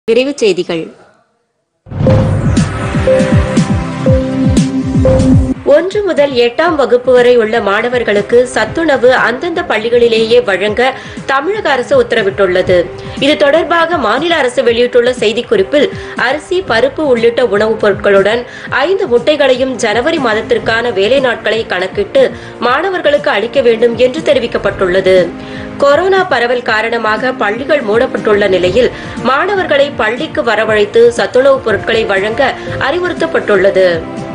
விரைவுச் செய்திகள் ஒன்று முதல் எட்டாம் வகுப்பு வரை உள்ள மாணவர்களுக்கு சத்துணவு அந்தந்த பள்ளிகளிலேயே வழங்க தமிழக அரசு உத்தரவிட்டுள்ளது இது தொடர்பாக மாநில அரசு வெளியிட்டுள்ள செய்திக்குறிப்பில் அரிசி பருப்பு உள்ளிட்ட உணவுப் பொருட்களுடன் ஐந்து முட்டைகளையும் ஜனவரி மாதத்திற்கான வேலை நாட்களை கணக்கிட்டு மாணவர்களுக்கு அளிக்க வேண்டும் என்று தெரிவிக்கப்பட்டுள்ளது கொரோனா பரவல் காரணமாக பள்ளிகள் மூடப்பட்டுள்ள நிலையில் மாணவர்களை பள்ளிக்கு வரவழைத்து சத்துணவுப் பொருட்களை வழங்க அறிவுறுத்தப்பட்டுள்ளது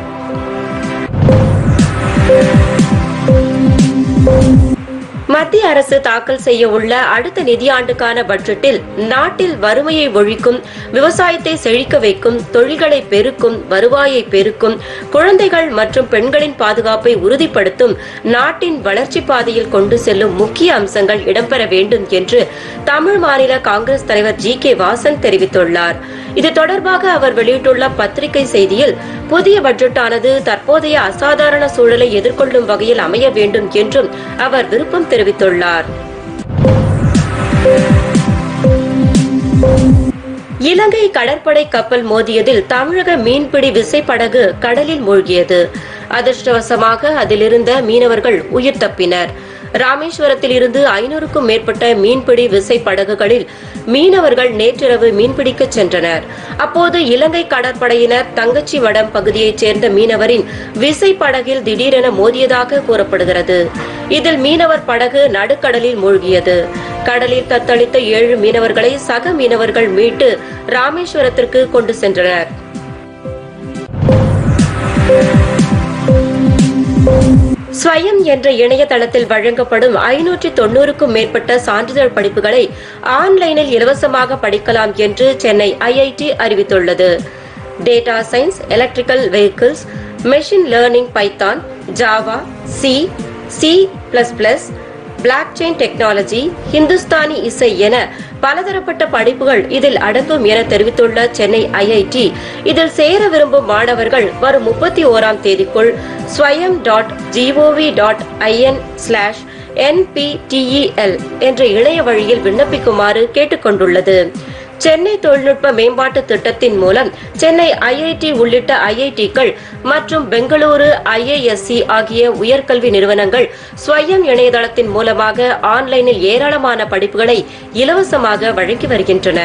மத்திய அரசு தாக்கல் செய்ய உள்ள அடுத்த நிதியாண்டுக்கான பட்ஜெட்டில் நாட்டில் வறுமையை ஒழிக்கும் விவசாயத்தை செழிக்க வைக்கும் தொழில்களை பெருக்கும் வருவாயை பெருக்கும் குழந்தைகள் மற்றும் பெண்களின் பாதுகாப்பை உறுதிப்படுத்தும் நாட்டின் வளர்ச்சி பாதையில் கொண்டு செல்லும் முக்கிய அம்சங்கள் இடம்பெற வேண்டும் என்று தமிழ் மாநில காங்கிரஸ் தலைவர் ஜி கே வாசன் தெரிவித்துள்ளார் இது தொடர்பாக அவர் வெளியிட்டுள்ள பத்திரிகை செய்தியில் புதிய பட்ஜெட்டானது தற்போதைய அசாதாரண சூழலை எதிர்கொள்ளும் வகையில் அமைய வேண்டும் என்றும் அவர் விருப்பம் தெரிவித்துள்ளார் இலங்கை கடற்படை கப்பல் மோதியதில் தமிழக மீன்பிடி விசைப்படகு கடலில் மூழ்கியது அதிர்ஷ்டவசமாக அதிலிருந்த மீனவர்கள் உயிர் தப்பினர் ராமேஸ்வரத்தில் இருந்து ஐநூறுக்கும் மேற்பட்ட மீன்பிடி விசை படகுகளில் மீனவர்கள் நேற்றிரவு மீன்பிடிக்க சென்றனர் அப்போது இலங்கை கடற்படையினர் தங்கச்சி வடம் பகுதியைச் சேர்ந்த மீனவரின் விசை படகில் திடீரென மோதியதாக கூறப்படுகிறது இதில் மீனவர் படகு நடுக்கடலில் மூழ்கியது கடலில் தத்தளித்த ஏழு மீனவர்களை சக மீனவர்கள் மீட்டு ராமேஸ்வரத்திற்கு கொண்டு சென்றனர் ஸ்வயம் என்ற இணையதளத்தில் வழங்கப்படும் ஐநூற்றி தொன்னூறுக்கும் மேற்பட்ட சான்றிதழ் படிப்புகளை ஆன்லைனில் இலவசமாக படிக்கலாம் என்று சென்னை ஐஐடி அறிவித்துள்ளது data science electrical vehicles machine learning Python Java C C plus plus blockchain technology Hindustani இசை என பலதரப்பட்ட படிப்புகள் இதில் அடங்கும் என தெரிவித்துள்ள சென்னை ஐஐடி இதில் சேர விரும்பும் மாணவர்கள் வரும் முப்பத்தி ஓராம் தேதிக்குள் Swayam dot G O V dot I N slash NPTEL என்ற இணைய வழியில் விண்ணப்பிக்குமாறு கேட்டுக் கொண்டுள்ளது சென்னை தொழில்நுட்ப மேம்பாட்டு திட்டத்தின் மூலம் சென்னை ஐஐடி உள்ளிட்ட ஐஐடிக்கள் மற்றும் பெங்களூரு ஐஐஎஸ்சி ஆகிய உயர்கல்வி நிறுவனங்கள் ஸ்வயம் இணையதளத்தின் மூலமாக ஆன்லைனில் ஏராளமான படிப்புகளை இலவசமாக வழங்கி வருகின்றன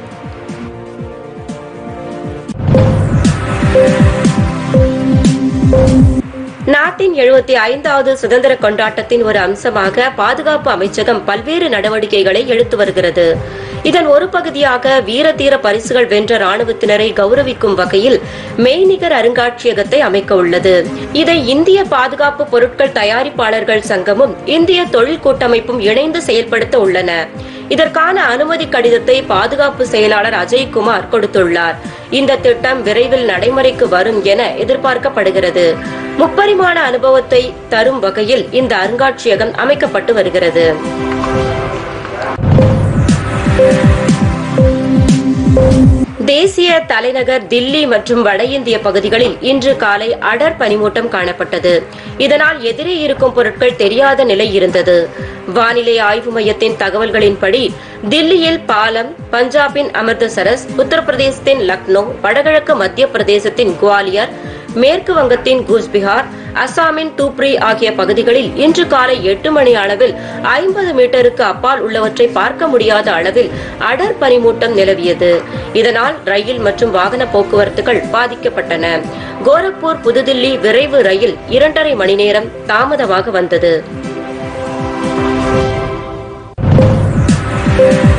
நாட்டின் எழுபத்தி ஐந்தாவது சுதந்திர கொண்டாட்டத்தின் ஒரு அம்சமாக பாதுகாப்பு அமைச்சகம் பல்வேறு நடவடிக்கைகளை எடுத்து வருகிறது இதன் ஒரு பகுதியாக வீர தீர பரிசுகள் வென்ற ராணுவத்தினரை கௌரவிக்கும் வகையில் மெய்நிகர் அருங்காட்சியகத்தை அமைக்க உள்ளது இதை இந்திய பாதுகாப்பு பொருட்கள் தயாரிப்பாளர்கள் சங்கமும் இந்திய தொழில் கூட்டமைப்பும் இணைந்து செயல்படுத்த உள்ளன இதற்கான அனுமதி கடிதத்தை பாதுகாப்பு செயலாளர் அஜய்குமார் கொடுத்துள்ளார் இந்த திட்டம் விரைவில் நடைமுறைக்கு வரும் என எதிர்பார்க்கப்படுகிறது முப்பரிமாண அனுபவத்தை தரும் வகையில் இந்த அருங்காட்சியகம் அமைக்கப்பட்டு வருகிறது தேசிய தலைநகர் தில்லி மற்றும் வட இந்திய பகுதிகளில் இன்று காலை அடர் பனிமூட்டம் காணப்பட்டது இதனால் எதிரே இருக்கும் பொருட்கள் தெரியாத நிலை இருந்தது வானிலை ஆய்வு மையத்தின் தகவல்களின்படி தில்லியில் பாலம் பஞ்சாபின் அமிர்தசரஸ் உத்தரப்பிரதேசத்தின் லக்னோ வடகிழக்கு மத்திய பிரதேசத்தின் குவாலியர் மேற்கு வங்கத்தின் கூச்பிஹார் அசாமின் தூப்ரி ஆகிய பகுதிகளில் இன்று காலை எட்டு மணி அளவில் ஐம்பது மீட்டருக்கு அப்பால் உள்ளவற்றை பார்க்க முடியாத அளவில் அடர் பனிமூட்டம் நிலவியது இதனால் ரயில் மற்றும் வாகன போக்குவரத்துகள் பாதிக்கப்பட்டன கோரக்பூர் புதுதில்லி விரைவு ரயில் இரண்டரை மணி நேரம் தாமதமாக வந்தது